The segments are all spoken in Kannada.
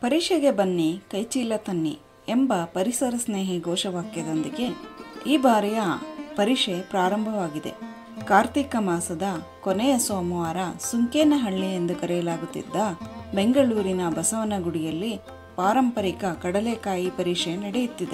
ಪರೀಕ್ಷೆಗೆ ಬನ್ನಿ ಕೈಚೀಲ ತನ್ನಿ ಎಂಬ ಪರಿಸರ ಸ್ನೇಹಿ ಘೋಷವಾಕ್ಯದೊಂದಿಗೆ ಈ ಬಾರಿಯ ಪರೀಕ್ಷೆ ಪ್ರಾರಂಭವಾಗಿದೆ ಕಾರ್ತಿಕ ಮಾಸದ ಕೊನೆಯ ಸೋಮವಾರ ಸುಂಕೇನಹಳ್ಳಿ ಎಂದು ಕರೆಯಲಾಗುತ್ತಿದ್ದ ಬೆಂಗಳೂರಿನ ಬಸವನಗುಡಿಯಲ್ಲಿ ಪಾರಂಪರಿಕ ಕಡಲೆಕಾಯಿ ಪರೀಕ್ಷೆ ನಡೆಯುತ್ತಿದೆ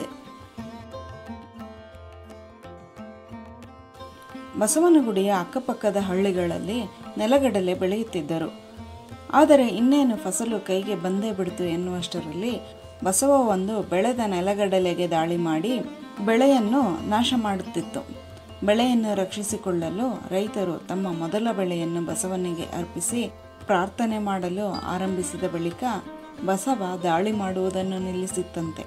ಬಸವನಗುಡಿಯ ಅಕ್ಕಪಕ್ಕದ ಹಳ್ಳಿಗಳಲ್ಲಿ ನೆಲಗಡಲೆ ಬೆಳೆಯುತ್ತಿದ್ದರು ಆದರೆ ಇನ್ನೇನು ಫಸಲು ಕೈಗೆ ಬಂದೇ ಬಿಡ್ತು ಎನ್ನುವಷ್ಟರಲ್ಲಿ ಬಸವ ಒಂದು ಬೆಳೆದ ನೆಲಗಡಲೆಗೆ ದಾಳಿ ಮಾಡಿ ಬೆಳೆಯನ್ನು ನಾಶ ಮಾಡುತ್ತಿತ್ತು ಬೆಳೆಯನ್ನು ರಕ್ಷಿಸಿಕೊಳ್ಳಲು ರೈತರು ತಮ್ಮ ಮೊದಲ ಬೆಳೆಯನ್ನು ಬಸವನಿಗೆ ಅರ್ಪಿಸಿ ಪ್ರಾರ್ಥನೆ ಮಾಡಲು ಆರಂಭಿಸಿದ ಬಳಿಕ ಬಸವ ದಾಳಿ ಮಾಡುವುದನ್ನು ನಿಲ್ಲಿಸಿತ್ತಂತೆ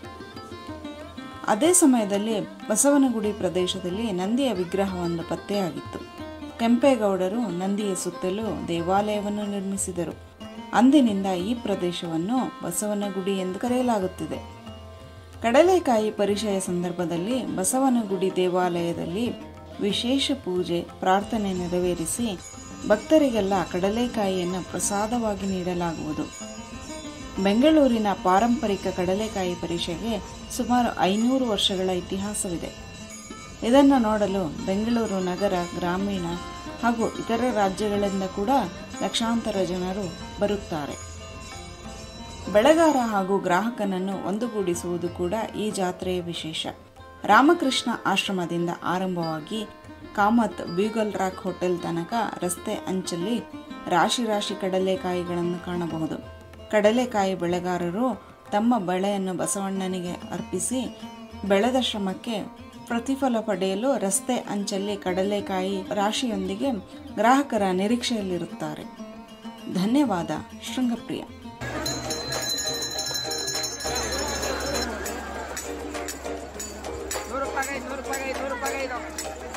ಅದೇ ಸಮಯದಲ್ಲಿ ಬಸವನಗುಡಿ ಪ್ರದೇಶದಲ್ಲಿ ನಂದಿಯ ವಿಗ್ರಹವೊಂದು ಪತ್ತೆಯಾಗಿತ್ತು ಕೆಂಪೇಗೌಡರು ನಂದಿಯ ಸುತ್ತಲೂ ದೇವಾಲಯವನ್ನು ನಿರ್ಮಿಸಿದರು ಅಂದಿನಿಂದ ಈ ಪ್ರದೇಶವನ್ನು ಬಸವನಗುಡಿ ಎಂದು ಕರೆಯಲಾಗುತ್ತಿದೆ ಕಡಲೆಕಾಯಿ ಪರಿಚಯ ಸಂದರ್ಭದಲ್ಲಿ ಬಸವನಗುಡಿ ದೇವಾಲಯದಲ್ಲಿ ವಿಶೇಷ ಪೂಜೆ ಪ್ರಾರ್ಥನೆ ನೆರವೇರಿಸಿ ಭಕ್ತರಿಗೆಲ್ಲ ಕಡಲೆಕಾಯಿಯನ್ನು ಪ್ರಸಾದವಾಗಿ ನೀಡಲಾಗುವುದು ಬೆಂಗಳೂರಿನ ಪಾರಂಪರಿಕ ಕಡಲೆಕಾಯಿ ಪರಿಷೆಗೆ ಸುಮಾರು ಐನೂರು ವರ್ಷಗಳ ಇತಿಹಾಸವಿದೆ ಇದನ್ನು ನೋಡಲು ಬೆಂಗಳೂರು ನಗರ ಗ್ರಾಮೀಣ ಹಾಗೂ ಇತರ ರಾಜ್ಯಗಳಿಂದ ಕೂಡ ಲಕ್ಷಾಂತರ ಜನರು ಬರುತ್ತಾರೆ ಬೆಳೆಗಾರ ಹಾಗೂ ಗ್ರಾಹಕನನ್ನು ಒಂದುಗೂಡಿಸುವುದು ಕೂಡ ಈ ಜಾತ್ರೆಯ ವಿಶೇಷ ರಾಮಕೃಷ್ಣ ಆಶ್ರಮದಿಂದ ಆರಂಭವಾಗಿ ಕಾಮತ್ ಬ್ಯೂಗಲ್ ರಾಕ್ ಹೋಟೆಲ್ ತನಕ ರಸ್ತೆ ಅಂಚಲ್ಲಿ ರಾಶಿ ರಾಶಿ ಕಡಲೆಕಾಯಿಗಳನ್ನು ಕಾಣಬಹುದು ಕಡಲೆಕಾಯಿ ಬೆಳೆಗಾರರು ತಮ್ಮ ಬೆಳೆಯನ್ನು ಬಸವಣ್ಣನಿಗೆ ಅರ್ಪಿಸಿ ಬೆಳೆದ ಶ್ರಮಕ್ಕೆ ಪ್ರತಿಫಲ ಪಡೆಯಲು ರಸ್ತೆ ಅಂಚಲ್ಲಿ ಕಡಲೆಕಾಯಿ ರಾಶಿಯೊಂದಿಗೆ ಗ್ರಾಹಕರ ನಿರೀಕ್ಷೆಯಲ್ಲಿರುತ್ತಾರೆ ಧನ್ಯವಾದ ಶೃಂಗಪ್ರಿಯ ನೂರು ರೂಪಾಯಿ ನೂರು ರೂಪಾಯಿ ನೂರು ರೂಪಾಯಿ